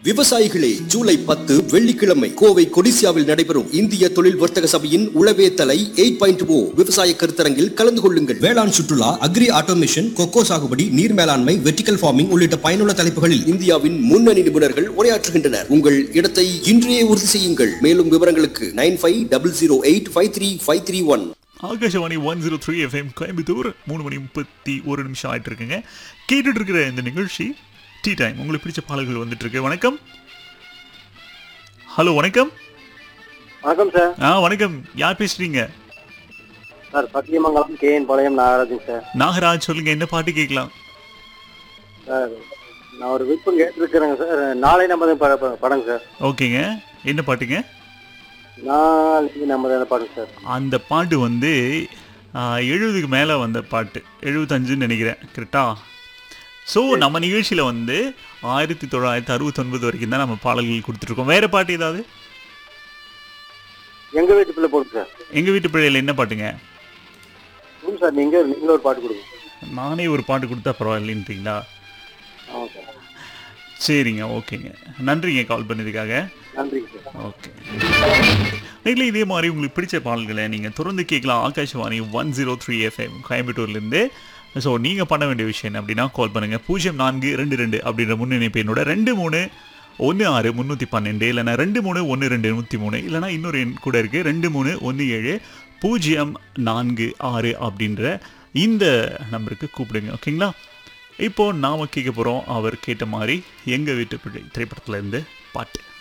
விவசாயிகளே ஜூலை பத்து வெள்ளிக்கிழமை கோவை கொடிசியாவில் நடைபெறும் இந்திய தொழில் வர்த்தக சபையின் உளவே தலை எயிட் பாயிண்ட் ஓ விவசாய கருத்தரங்கில் கலந்து கொள்ளுங்கள் வேளாண் சுற்றுலா அக்ரி ஆட்டோமேஷன் கொக்கோ சாகுபடி நீர் மேலாண்மை வெர்டிகல் ஃபார்மிங் உள்ளிட்ட பயனுள்ள தலைப்புகளில் இந்தியாவின் முன்னணி நிபுணர்கள் உரையாற்றுகின்றனர் உங்கள் இடத்தை இன்றையே உறுதி செய்யுங்கள் மேலும் விவரங்களுக்கு nine five double zero eight five three five three one Akashvani one zero three FM Coimbatore மூணு மணி முப்பத்தி ஒரு நிமிஷம் ஆயிட்டு இருக்குங்க கேட்டுட்டு இருக்கிற இந்த நிகழ்ச்சி டீ டைம் உங்களுக்கு பிடிச்ச பாடல்கள் வந்துட்டு இருக்கு வணக்கம் ஹலோ வணக்கம் வணக்கம் சார் ஆ வணக்கம் யார் பேசுறீங்க sir Sathyamangalam KN Palayam Nagarajan sir Nagaraj சொல்லுங்க என்ன பாட்டு கேட்கலாம் சார் நான் ஒரு விருப்பம் கேட்டிருக்கிறேங்க சார் நாளை நமது பட ப- படங்க சார் ஓகேங்க என்ன பாட்டுங்க நாளைக்கு நமது படம் சார் அந்த பாட்டு வந்து எழுபதுக்கு மேலே வந்த பாட்டு எழுபத்தஞ்சுன்னு நினைக்கிறேன் கரெக்டா ஸோ நம்ம நிகழ்ச்சியில் வந்து ஆயிரத்தி தொள்ளாயிரத்தி அறுபத்தொன்பது வரைக்கும் தான் நம்ம பாடல்கள் கொடுத்துருக்கோம் வேறு பாட்டு ஏதாவது எங்க வீட்டு பிள்ளை போடுங்க சார் எங்கள் வீட்டு பிள்ளையில் என்ன பாட்டுங்க கொடுங்க சார் நீங்க நீங்க ஒரு பாட்டு கொடுங்க நானே ஒரு பாட்டு கொடுத்தா பரவாயில்லைன்றீங்களா ஆமாம் சார் சரிங்க ஓகேங்க நன்றிங்க கால் பண்ணதுக்காக நன்றிங்க சார் ஓகே இல்லை இதே மாதிரி உங்களுக்கு பிடிச்ச பாடல்களை நீங்கள் தொடர்ந்து கேட்கலாம் Akashvani one zero three FM கோயம்புத்தூர்லேருந்து ஸோ நீங்கள் பண்ண வேண்டிய விஷயம் என்ன அப்படின்னா கால் பண்ணுங்கள் பூஜ்ஜியம் நான்கு ரெண்டு ரெண்டு அப்படின்ற முன்னிணைப்பு என்னோட ரெண்டு மூணு ஒன்று ஆறு முந்நூற்றி பன்னெண்டு இல்லைனா ரெண்டு மூணு ஒன்று ரெண்டு நூற்றி மூணு இல்லைனா இன்னொரு எண் கூட இருக்குது ரெண்டு மூணு ஒன்று ஏழு பூஜ்ஜியம் நான்கு ஆறு அப்படின்ற இந்த நம்பருக்கு கூப்பிடுங்க ஓகேங்களா இப்போ நாம கேட்க போகிறோம் அவர் கேட்ட மாதிரி எங்கள் வீட்டு பிள்ளை திரைப்படத்துல இருந்து பாட்டு